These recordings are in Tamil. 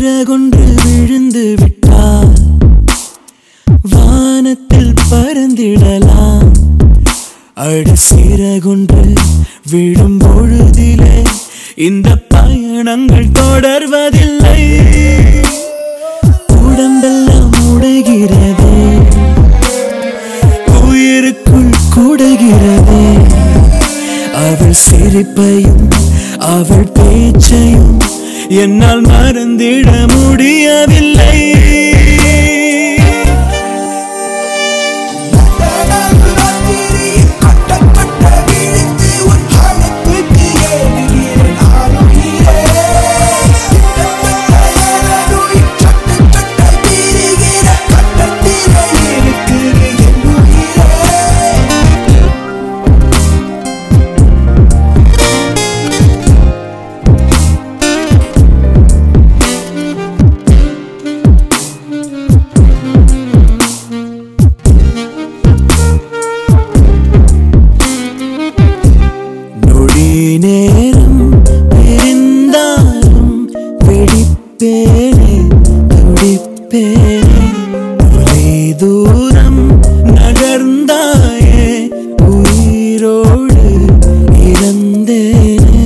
சிறகொன்று விழுந்து விட்டால் வானத்தில் பறந்திடலாம் அடு சிறகொன்று விழும் பொழுதிலே இந்த பயணங்கள் தொடர்வதில்லை உடம்பெல்லாம் உடைகிறது உயிருக்குள் கூடுகிறது அவள் சிரிப்பையும் அவள் பேச்சையும் என்னால் மறந்திட முடியவில்லை நொடி நேரம் பிரிந்தாலும் பிடிப்பேனே துடிப்பேனே தொலை தூரம் நகர்ந்தாயே உயிரோடு இறந்தேனே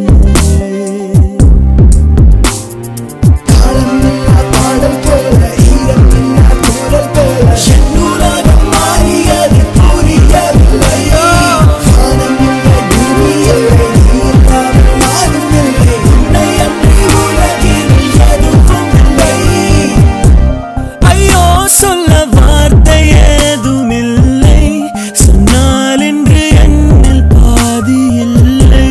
என்னுலகம் மாறியது புரியவில்லையோ உன்னை அன்றி உலகில் எதுவும் இல்லை. ஐயோ சொல்ல வார்த்தை ஏதுமில்லை சொன்னால் இன்று என்னில் பாதி இல்லை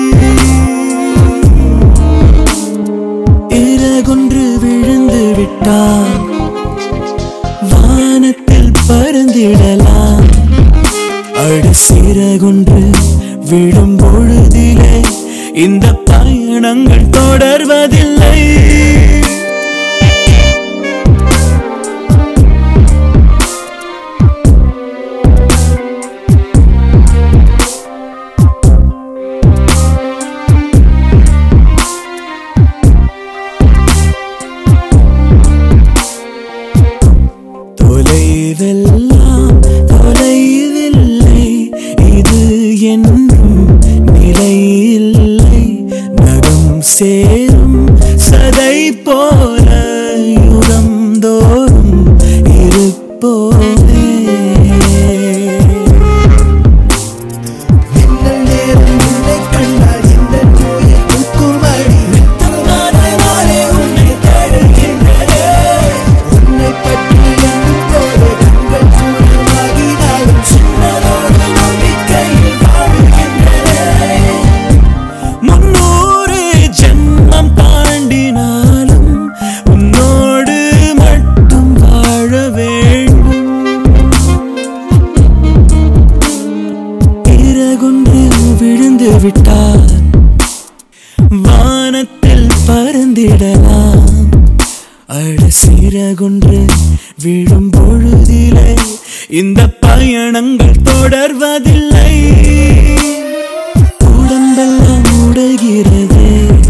இறகொன்று விழுந்து விட்டால் வானத்தில் பறந்திடலாம் அடு சிறகொன்று விழும் பொழுதிலே இந்த பயணங்கள் தொடர்வதில்லை தொலைவெல்லாம் தொலைவில்லை இது என்றும் நிலையில்லை நகம் சேரும் சதை போல யுகம் தோறும் இருப்போமே நானே நானே உன்னை தேடுகின்றனே சின்னதோடு நம்பிக்கையில் வாழ்கின்றனே. முன்னூறு ஜென்மம் தாண்டினாலும் உன்னோடு மட்டும் வாழ வேண்டும் இறகுண்டு விழுந்து விட்டால் வானத்தில் பறந்திடலாம் அட சிறகுன்று விழும் பொழுதிலே இந்த பயணங்கள் தொடர்வதில்லை உடம்பெல்லாம் உடைகிறது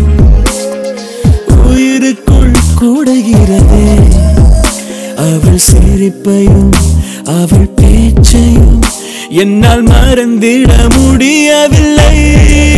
உயிருக்குள் கூடுகிறது அவள் சிரிப்பையும் அவள் பேச்சையும் என்னால் மறந்திட முடியவில்லை